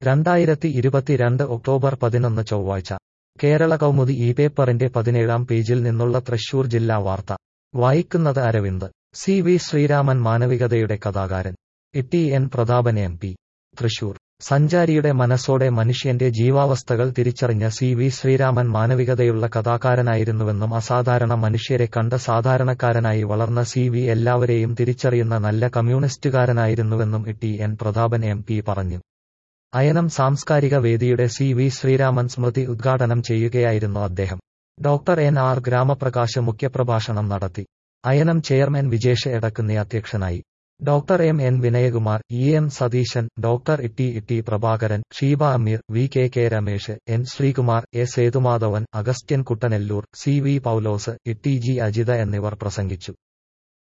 രണ്ടായിരത്തി ഇരുപത്തിരണ്ട് ഒക്ടോബർ പതിനൊന്ന് ചൊവ്വാഴ്ച കേരള കൗമുദി ഈ പേപ്പറിന്റെ പതിനേഴാം പേജിൽ നിന്നുള്ള തൃശൂർ ജില്ലാ വാർത്ത വായിക്കുന്നത് അരവിന്ദ് സി വി ശ്രീരാമൻ മാനവികതയുടെ കഥാകാരൻ T N Prathapan M P Thrissur സഞ്ചാരിയുടെ മനസ്സോടെ മനുഷ്യന്റെ ജീവാവസ്ഥകൾ തിരിച്ചറിഞ്ഞ സി വി ശ്രീരാമൻ മാനവികതയുള്ള കഥാകാരനായിരുന്നുവെന്നും അസാധാരണ മനുഷ്യരെ കണ്ട സാധാരണക്കാരനായി വളർന്ന സി വി എല്ലാവരെയും തിരിച്ചറിയുന്ന നല്ല കമ്മ്യൂണിസ്റ്റുകാരനായിരുന്നുവെന്നും T N Prathapan M P പറഞ്ഞു അയനം സാംസ്കാരിക വേദിയുടെ സി വി ശ്രീരാമൻ സ്മൃതി ഉദ്ഘാടനം ചെയ്യുകയായിരുന്നു അദ്ദേഹം ഡോക്ടർ എൻ ആർ ഗ്രാമപ്രകാശ് മുഖ്യപ്രഭാഷണം നടത്തി അയനം ചെയർമാൻ വിജേഷ് എടക്കുന്നി അധ്യക്ഷനായി doctor M N Vinayakumar E M Satheesan doctor Itty Itty Prabhakaran Sheeba Ameer V K K Ramesh N Sreekumar A Sethumadhavan Agasthyan Kuttanellur C V Paulose Itty G Ajitha എന്നിവർ പ്രസംഗിച്ചു